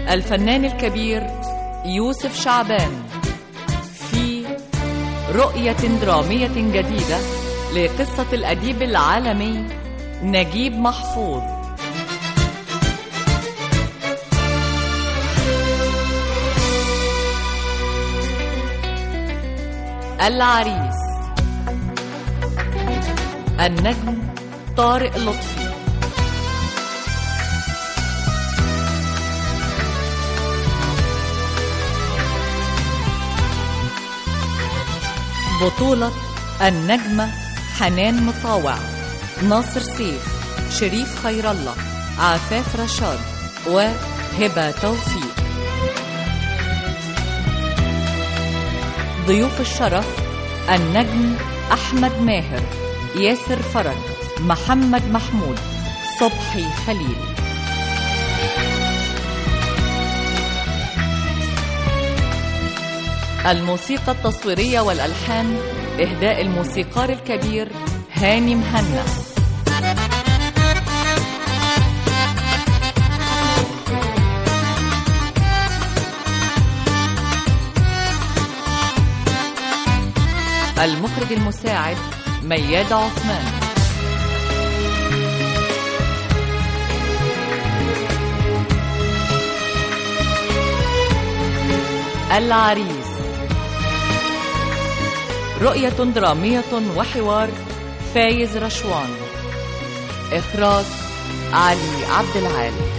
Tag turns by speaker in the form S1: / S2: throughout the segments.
S1: الفنان الكبير يوسف شعبان في رؤية درامية جديدة لقصة الأديب العالمي نجيب محفوظ العريس النجم طارق لطفي بطولة النجمة حنان مطاوع ناصر سيف شريف خير الله عفاف رشاد وهبة توفيق ضيوف الشرف النجم أحمد ماهر ياسر فرج محمد محمود صبحي خليل الموسيقى التصويرية والألحان إهداء الموسيقار الكبير هاني مهنا المخرج المساعد مياد عثمان العريس رؤية درامية وحوار فايز رشوان إخراج علي عبد العال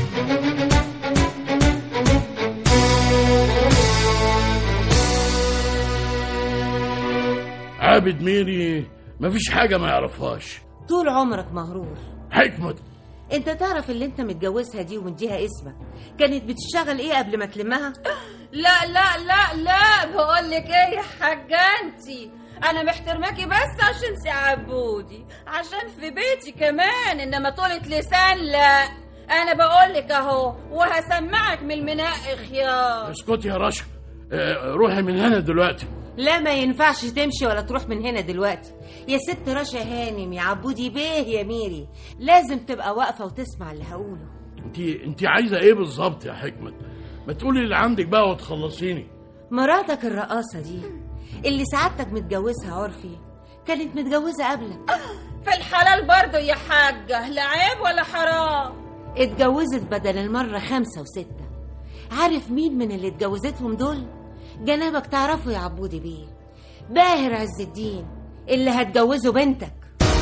S2: عابد ميري مفيش حاجة ما يعرفهاش
S3: طول عمرك مغرور
S2: حكمة
S3: انت تعرف اللي انت متجوزها دي ومديها اسمك كانت بتشتغل ايه قبل ما تلمها
S4: لا لا لا لا بقول لك ايه يا حاجه انتي انا محترماكي بس عشان سي عبودي عشان في بيتي كمان انما طولة لسان لا انا بقول لك اهو وهسمعك من المناء خيار
S2: اسكتي يا رشا آه، روحي من هنا دلوقتي
S3: لا ما ينفعش تمشي ولا تروح من هنا دلوقتي يا ست رشا هانم يا عبودي بيه يا ميري لازم تبقى واقفة وتسمع اللي هقوله
S2: انت انت عايزة ايه بالظبط يا حكمة ما تقولي اللي عندك بقى وتخلصيني
S3: مراتك الرقاصة دي اللي سعادتك متجوزها عرفي كانت متجوزة قبلك
S4: في الحلال برضو يا حاجه لا عيب ولا حرام
S3: اتجوزت بدل المرة خمسة وستة عارف مين من اللي اتجوزتهم دول؟ جنابك تعرفه يا عبودي بيه باهر عز الدين اللي هتجوزه بنتك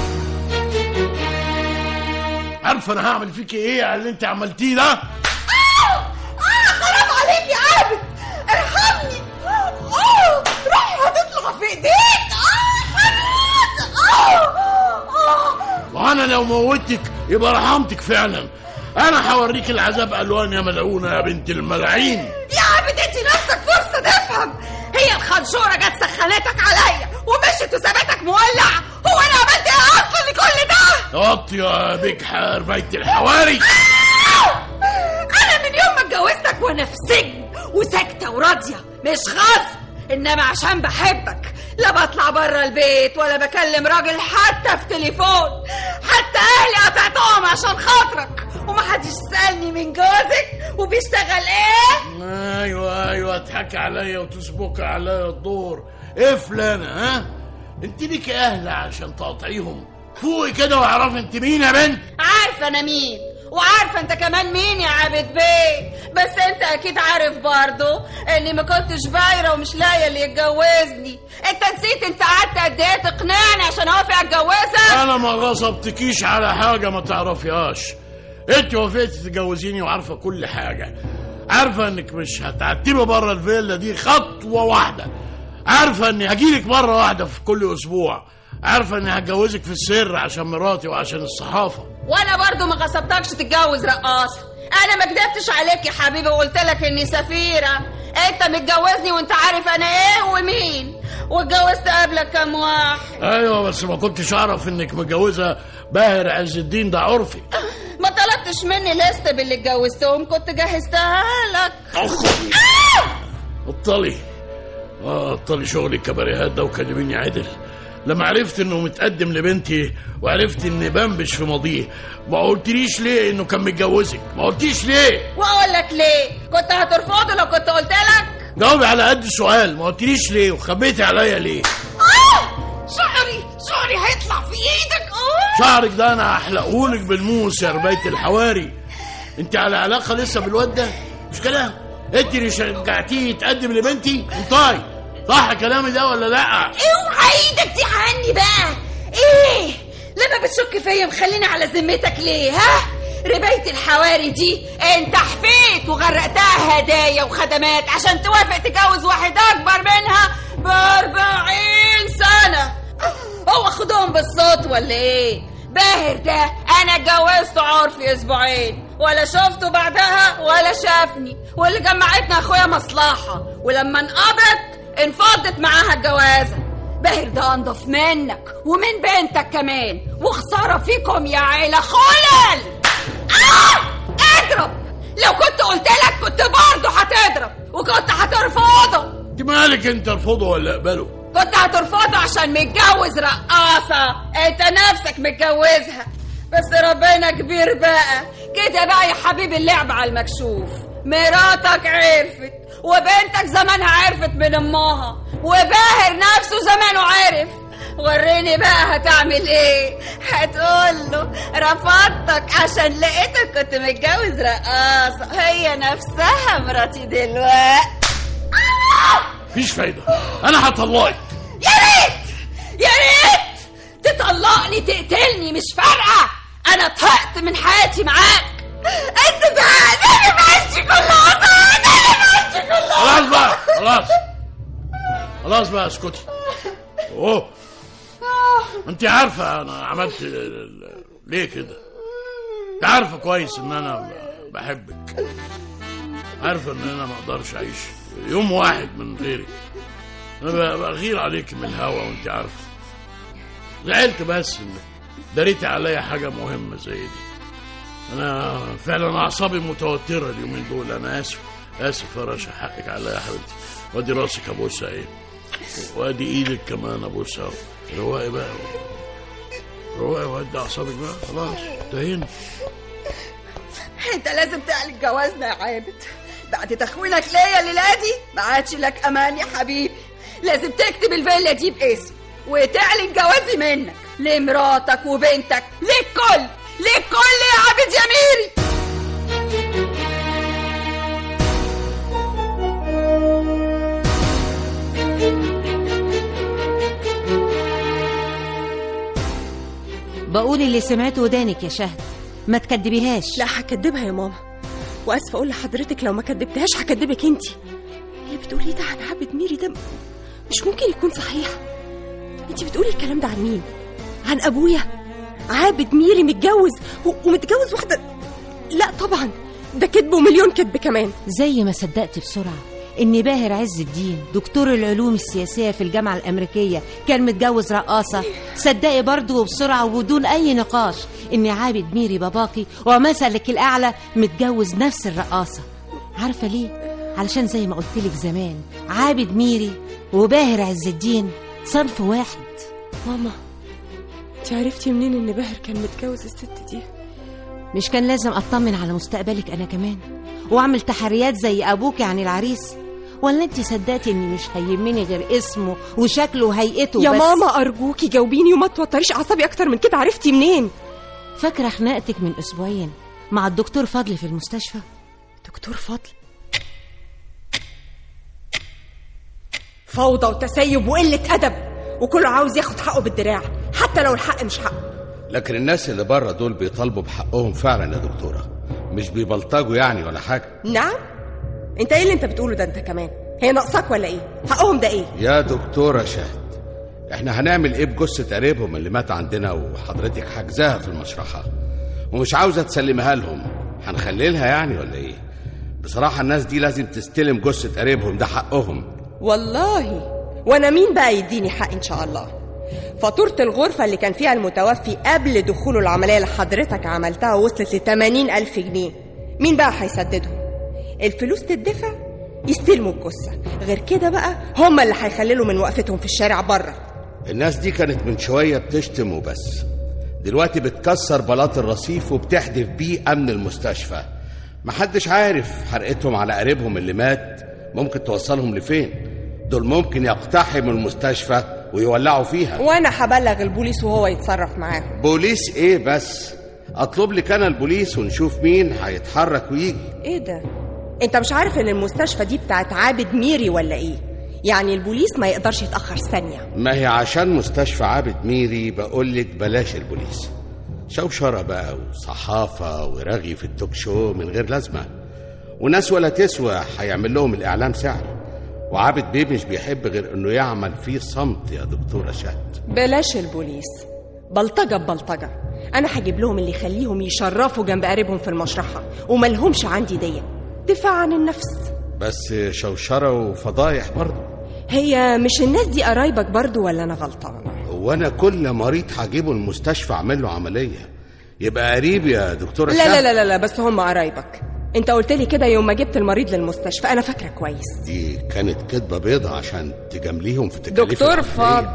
S2: عارفة انا هعمل فيكي ايه على اللي انت عملتيه ده
S5: حرام عليك يا عابد ارحمني اه روحي هتطلع في ايديك اه هموت اه اه
S2: وانا لو موتك يبقى رحمتك فعلا انا هوريك العذاب الوان يا ملعونة يا بنت الملعين
S5: يا عابد ادي نفسك فرصة تفهم هي الخنشورة جت سخنتك عليا ومشيت وسابتك مولع هو انا عملت ايه اصلا لكل ده
S2: وطي يا بيك حار بيت الحواري
S5: انا من يوم ما اتجوزتك وانا في سجن وساكته وراضيه مش غصب انما عشان بحبك لا بطلع بره البيت ولا بكلم راجل حتى في تليفون حتى اهلي قطعتهم عشان خاطرك ومحدش سألني من جوزك وبيشتغل ايه
S2: ايوه ايوه تحكي عليا وتسبك عليا الدور ايه فلانة ها انت ليك اهل عشان تقاطعيهم فوقي كده واعرفي انت مين يا بنت
S4: عارفه انا مين وعارفه انت كمان مين يا عابد بيه بس انت اكيد عارف برضو اني ما كنتش بايره ومش لاقيه اللي يتجوزني انت نسيت انت قعدت قد ايه تقنعني عشان اوافق اتجوزك
S2: انا ما غصبتكيش على حاجة ما تعرفيهاش انت وافقتي تتجوزيني وعارفة كل حاجة عارفة انك مش هتعتبي بره الفيلا دي خطوة واحدة عارفة اني هجيلك مرة واحدة في كل اسبوع عارفة اني هتجوزك في السر عشان مراتي وعشان الصحافة
S4: وانا برضو ما غصبتكش تتجوز رقاصه انا ما كدبتش عليك يا حبيبي وقلت لك اني سفيره انت متجوزني وانت عارف انا ايه ومين واتجوزت قبلك كام واحد
S2: ايوه بس ما كنتش اعرف انك متجوزة باهر عز الدين ده عرفي
S4: ما طلبتش مني لست باللي اتجوزتهم كنت جهزتها لك
S2: اخي بطلي اه بطلي شغل الكباريهات ده وكلميني عدل لما عرفت انه متقدم لبنتي وعرفت ان بنبش في ماضيه ما قلتليش ليه انه كان متجوزك ما قلتيش ليه
S4: واقول لك ليه كنت هترفضه لو كنت قلت لك
S2: جاوبي على قد السؤال ما قلتليش ليه وخبيتي عليا ليه
S5: شعري شعري هيطلع في ايدك اه
S2: شعرك ده انا هحلقهولك بالموس يا رباية الحواري انت على علاقه لسه بالواد ده مش كده انت اللي شجعتيه يتقدم لبنتي انطاي صح كلامي ده ولا لا
S5: اوعى ايدك دي عني بقى ايه لما بتشك فيا مخليني على ذمتك ليه ها رباية الحواري دي انت حفيت وغرقتها هدايا وخدمات عشان توافق تجوز واحد اكبر منها باربعين سنة هو خدهم بالصوت ولا ايه باهر ده انا اتجوزته عرفي اسبوعين ولا شفته بعدها ولا شافني واللي جمعتنا اخويا مصلحة ولما انقضت انفضت معاها الجوازة باهر ده انضف منك ومن بنتك كمان وخسارة فيكم يا عيلة خلل آه! اضرب لو كنت قلت لك كنت برضه هتضرب وكنت هترفضه
S2: انت مالك انت ارفضه ولا اقبله
S5: كنت هترفضه عشان متجوز رقاصة انت نفسك متجوزها بس ربنا كبير بقى كده بقى يا حبيبي اللعب على المكشوف مراتك عرفت وبنتك زمانها عرفت من امها وباهر نفسه زمانه عرف وريني بقى هتعمل ايه هتقول له رفضتك عشان لقيتك كنت متجوز رقاصة هي نفسها مراتي دلوقتي
S2: مفيش فايده انا هطلقك
S5: يا ريت يا ريت تطلقني تقتلني مش فارقه انا طهقت من حياتي معاك انت زهقتني بعيشتي كلها زهقتني بعيشتي كلها
S2: خلاص بقى خلاص خلاص بقى اسكتي اوه انت عارفه انا عملت ليه كده انت عارفه كويس ان انا بحبك عارفه ان انا ما اقدرش اعيش يوم واحد من غيرك انا بغير عليك من الهوا وانت عارفه زعلت بس ان دريتي عليا حاجه مهمه زي دي انا فعلا اعصابي متوتره اليومين دول انا اسف اسف يا رشا حقك عليا يا حبيبتي وادي راسك ابوسها ايه وادي ايدك كمان ابوسها رواقي بقى رواقي وادي اعصابك بقى خلاص انتهينا
S5: انت لازم تعلن جوازنا يا عابد بعد تخوينك ليا الليله دي ما عادش لك امان يا حبيبي لازم تكتب الفيلا دي باسم وتعلن جوازي منك لمراتك وبنتك للكل للكل يا عابد يا ميري
S3: بقول اللي سمعته ودانك يا شهد ما تكدبيهاش
S6: لا هكدبها يا ماما واسفه اقول لحضرتك لو ما كدبتهاش هكدبك انت اللي بتقوليه ده عن عبد ميري ده مش ممكن يكون صحيح انت بتقولي الكلام ده عن مين عن ابويا عابد ميري متجوز و- ومتجوز واحده لا طبعا ده كذب ومليون كذب كمان
S3: زي ما صدقت بسرعة إن باهر عز الدين دكتور العلوم السياسية في الجامعة الأمريكية كان متجوز رقاصة صدقي برضه وبسرعة وبدون أي نقاش إن عابد ميري باباكي ومثلك الأعلى متجوز نفس الرقاصة عارفة ليه؟ علشان زي ما قلتلك زمان عابد ميري وباهر عز الدين صنف واحد
S6: ماما انت عرفتي منين ان باهر كان متجوز الست دي
S3: مش كان لازم أطمن على مستقبلك أنا كمان وأعمل تحريات زي أبوك عن العريس ولا أنت صدقتي إني مش هيهمني غير اسمه وشكله وهيئته
S6: يا
S3: بس
S6: ماما ارجوكي جاوبيني وما توتريش اعصابي اكتر من كده عرفتي منين
S3: فاكرة خناقتك من أسبوعين مع الدكتور فضل في المستشفى
S6: دكتور فضل فوضى وتسيب وقلة أدب وكله عاوز ياخد حقه بالدراع حتى لو الحق مش حقه
S7: لكن الناس اللي بره دول بيطالبوا بحقهم فعلا يا دكتورة مش بيبلطجوا يعني ولا حاجة
S6: نعم انت ايه اللي انت بتقوله ده انت كمان هي ناقصاك ولا ايه حقهم ده ايه
S7: يا دكتورة شهد احنا هنعمل ايه بجثة قريبهم اللي مات عندنا وحضرتك حاجزاها في المشرحة ومش عاوزة تسلمها لهم هنخللها يعني ولا ايه بصراحة الناس دي لازم تستلم جثة قريبهم ده حقهم
S6: والله وانا مين بقى يديني حق ان شاء الله فاتورة الغرفة اللي كان فيها المتوفي قبل دخوله العملية اللي حضرتك عملتها وصلت ل 80 ألف جنيه مين بقى هيسددهم الفلوس تدفع يستلموا الجثة غير كده بقى هم اللي هيخللوا من وقفتهم في الشارع بره
S7: الناس دي كانت من شوية بتشتم وبس دلوقتي بتكسر بلاط الرصيف وبتحدف بيه أمن المستشفى محدش عارف حرقتهم على قريبهم اللي مات ممكن توصلهم لفين دول ممكن يقتحموا المستشفى ويولعوا فيها
S6: وانا هبلغ البوليس وهو يتصرف معاهم
S7: بوليس ايه بس اطلب لك انا البوليس ونشوف مين هيتحرك ويجي
S6: ايه ده انت مش عارف ان المستشفى دي بتاعت عابد ميري ولا ايه يعني البوليس ما يقدرش يتاخر ثانيه
S7: ما هي عشان مستشفى عابد ميري بقول لك بلاش البوليس شوشرة بقى وصحافة ورغي في التوك شو من غير لازمة وناس ولا تسوى هيعمل لهم الإعلام سعر وعابد بيه مش بيحب غير إنه يعمل فيه صمت يا دكتورة شهد
S6: بلاش البوليس بلطجة ببلطجة أنا هجيب لهم اللي يخليهم يشرفوا جنب قريبهم في المشرحة وملهمش عندي دية دفاع عن النفس
S7: بس شوشرة وفضايح برضه
S6: هي مش الناس دي قرايبك برضو ولا أنا غلطانة
S7: هو أنا كل مريض هجيبه المستشفى أعمل له عملية يبقى قريب يا دكتورة
S6: لا
S7: شهد
S6: لا لا لا, لا بس هم قرايبك انت قلت لي كده يوم ما جبت المريض للمستشفى انا فاكره كويس
S7: دي كانت كدبة بيضة عشان تجامليهم في تكاليف
S6: دكتور
S7: العملية.
S6: فاضل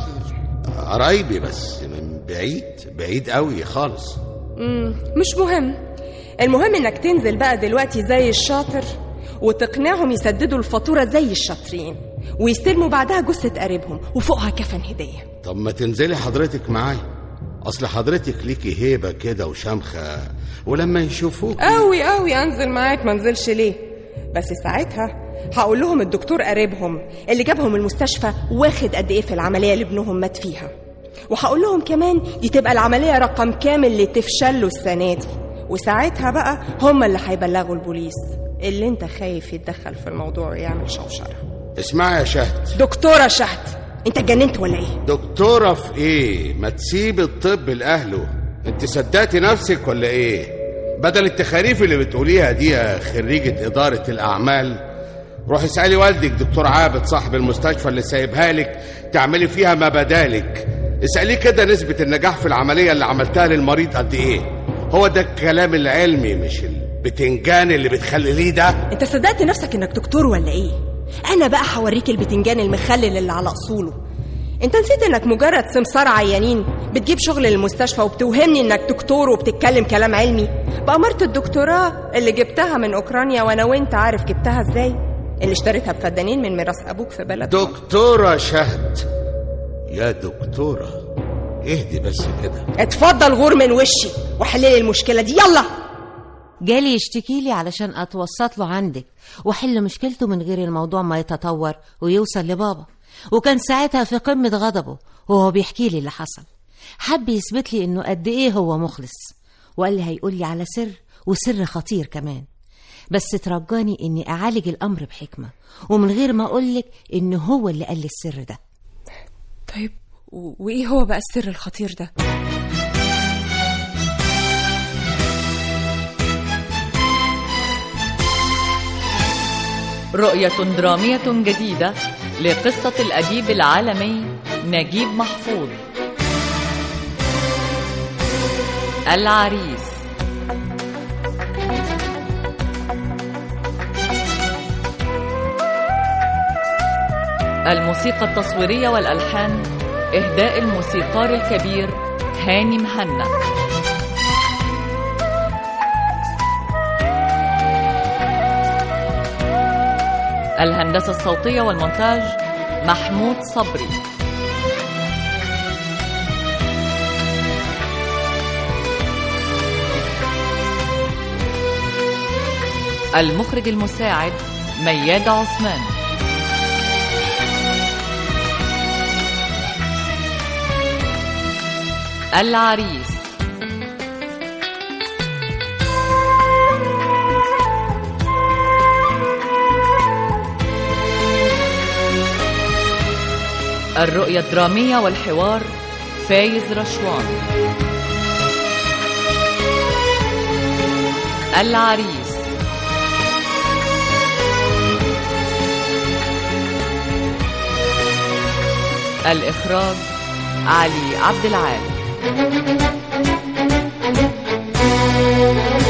S7: قرايبي بس من بعيد بعيد قوي خالص
S6: مم، مش مهم المهم انك تنزل بقى دلوقتي زي الشاطر وتقنعهم يسددوا الفاتورة زي الشاطرين ويستلموا بعدها جثة قريبهم وفوقها كفن هدية
S7: طب ما تنزلي حضرتك معايا اصل حضرتك ليكي هيبه كده وشمخه ولما يشوفوك
S6: قوي قوي انزل معاك ما انزلش ليه بس ساعتها هقول لهم الدكتور قريبهم اللي جابهم المستشفى واخد قد ايه في العمليه اللي ابنهم مات فيها وهقول لهم كمان دي تبقى العمليه رقم كامل اللي تفشل له السنه دي وساعتها بقى هم اللي هيبلغوا البوليس اللي انت خايف يتدخل في الموضوع ويعمل شوشره
S7: اسمعي يا شهد
S6: دكتوره شهد انت اتجننت ولا ايه
S7: دكتوره في ايه ما تسيب الطب لاهله انت صدقتي نفسك ولا ايه بدل التخاريف اللي بتقوليها دي يا خريجه اداره الاعمال روح اسالي والدك دكتور عابد صاحب المستشفى اللي سايبها لك تعملي فيها ما بدالك اساليه كده نسبه النجاح في العمليه اللي عملتها للمريض قد ايه هو ده الكلام العلمي مش البتنجان اللي بتخلليه ده
S6: انت صدقت نفسك انك دكتور ولا ايه انا بقى هوريك البتنجان المخلل اللي على اصوله انت نسيت انك مجرد سمسار عيانين بتجيب شغل للمستشفى وبتوهمني انك دكتور وبتتكلم كلام علمي بأمارة الدكتوراه اللي جبتها من اوكرانيا وانا وانت عارف جبتها ازاي اللي اشتريتها بفدانين من ميراث ابوك في بلد
S7: دكتوره شهد يا دكتوره اهدي بس كده
S6: اتفضل غور من وشي وحللي المشكلة دي يلا
S3: جالي يشتكي لي علشان اتوسط له عندك واحل مشكلته من غير الموضوع ما يتطور ويوصل لبابا وكان ساعتها في قمة غضبه وهو بيحكي لي اللي حصل حب يثبت لي انه قد ايه هو مخلص وقال لي هيقول لي على سر وسر خطير كمان بس ترجاني اني اعالج الامر بحكمة ومن غير ما اقولك انه هو اللي قال لي السر ده
S6: طيب و- وايه هو بقى السر الخطير ده
S1: رؤية درامية جديدة لقصة الأديب العالمي نجيب محفوظ العريس الموسيقى التصويرية والألحان إهداء الموسيقار الكبير هاني مهنا الهندسة الصوتية والمونتاج محمود صبري المخرج المساعد مياد عثمان العريس الرؤية الدرامية والحوار فايز رشوان العريس الإخراج علي عبد العال